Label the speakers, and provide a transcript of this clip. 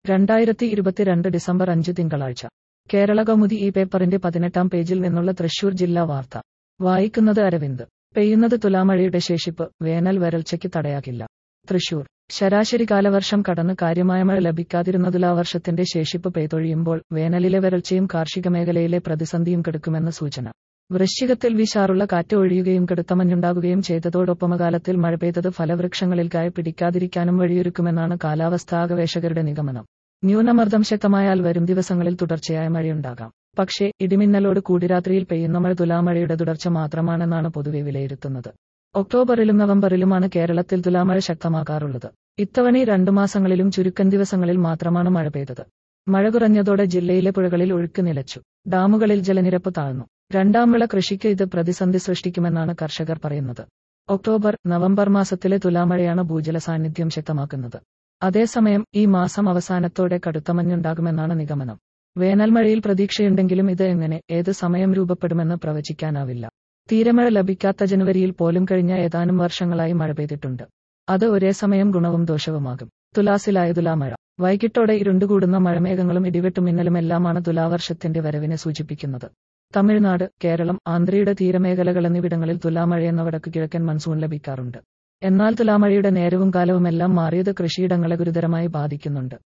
Speaker 1: രണ്ടായിരത്തി ഇരുപത്തിരണ്ട് ഡിസംബർ അഞ്ച് തിങ്കളാഴ്ച കേരള കൗമുദി ഈ പേപ്പറിന്റെ പതിനെട്ടാം പേജിൽ നിന്നുള്ള തൃശൂർ ജില്ലാ വാർത്ത വായിക്കുന്നത് അരവിന്ദ് പെയ്യുന്നത് തുലാമഴയുടെ ശേഷിപ്പ് വേനൽ വരൾച്ചയ്ക്ക് തടയാകില്ല തൃശൂർ ശരാശരി കാലവർഷം കടന്ന് കാര്യമായ മഴ ലഭിക്കാതിരുന്ന തുലാവർഷത്തിന്റെ ശേഷിപ്പ് പെയ്തൊഴിയുമ്പോൾ വേനലിലെ വരൾച്ചയും കാർഷിക മേഖലയിലെ പ്രതിസന്ധിയും കെടുക്കുമെന്ന് സൂചന വൃശ്ചികത്തിൽ വിശാറുള്ള കാറ്റ് ഒഴിയുകയും കടുത്തമഞ്ഞുണ്ടാകുകയും ചെയ്തതോടൊപ്പം കാലത്തിൽ മഴ പെയ്തത് ഫലവൃക്ഷങ്ങളിൽ കായ പിടിക്കാതിരിക്കാനും വഴിയൊരുക്കുമെന്നാണ് കാലാവസ്ഥാ ഗവേഷകരുടെ നിഗമനം ന്യൂനമർദ്ദം ശക്തമായാൽ വരും ദിവസങ്ങളിൽ തുടർച്ചയായ മഴയുണ്ടാകാം പക്ഷേ ഇടിമിന്നലോട് കൂടി രാത്രിയിൽ പെയ്യുന്ന മഴ തുലാമഴയുടെ തുടർച്ച മാത്രമാണെന്നാണ് പൊതുവെ വിലയിരുത്തുന്നത് ഒക്ടോബറിലും നവംബറിലുമാണ് കേരളത്തിൽ തുലാമഴ ശക്തമാകാറുള്ളത് ഇത്തവണ രണ്ടു മാസങ്ങളിലും ചുരുക്കം ദിവസങ്ങളിൽ മാത്രമാണ് മഴ പെയ്തത് മഴ കുറഞ്ഞതോടെ ജില്ലയിലെ പുഴകളിൽ ഒഴുക്ക് നിലച്ചു ഡാമുകളിൽ ജലനിരപ്പ് താഴ്ന്നു രണ്ടാം വിള കൃഷിക്ക് ഇത് പ്രതിസന്ധി സൃഷ്ടിക്കുമെന്നാണ് കർഷകർ പറയുന്നത് ഒക്ടോബർ നവംബർ മാസത്തിലെ തുലാമഴയാണ് ഭൂജല സാന്നിധ്യം ശക്തമാക്കുന്നത് അതേസമയം ഈ മാസം അവസാനത്തോടെ കടുത്ത മഞ്ഞുണ്ടാകുമെന്നാണ് നിഗമനം വേനൽമഴയിൽ പ്രതീക്ഷയുണ്ടെങ്കിലും ഇത് എങ്ങനെ ഏത് സമയം രൂപപ്പെടുമെന്ന് പ്രവചിക്കാനാവില്ല തീരമഴ ലഭിക്കാത്ത ജനുവരിയിൽ പോലും കഴിഞ്ഞ ഏതാനും വർഷങ്ങളായി മഴ പെയ്തിട്ടുണ്ട് അത് ഒരേ സമയം ഗുണവും ദോഷവുമാകും തുലാസിലായ തുലാമഴ വൈകിട്ടോടെ ഇരുണ്ടുകൂടുന്ന മഴമേഘങ്ങളും ഇടിവെട്ടുമിന്നലുമെല്ലാമാണ് തുലാവർഷത്തിന്റെ വരവിനെ സൂചിപ്പിക്കുന്നത് തമിഴ്നാട് കേരളം ആന്ധ്രയുടെ തീരമേഖലകൾ എന്നിവിടങ്ങളിൽ തുലാമഴയെന്ന വടക്കു കിഴക്കൻ മൺസൂൺ ലഭിക്കാറുണ്ട് എന്നാൽ തുലാമഴയുടെ നേരവും കാലവുമെല്ലാം മാറിയത് കൃഷിയിടങ്ങളെ ഗുരുതരമായി ബാധിക്കുന്നുണ്ട്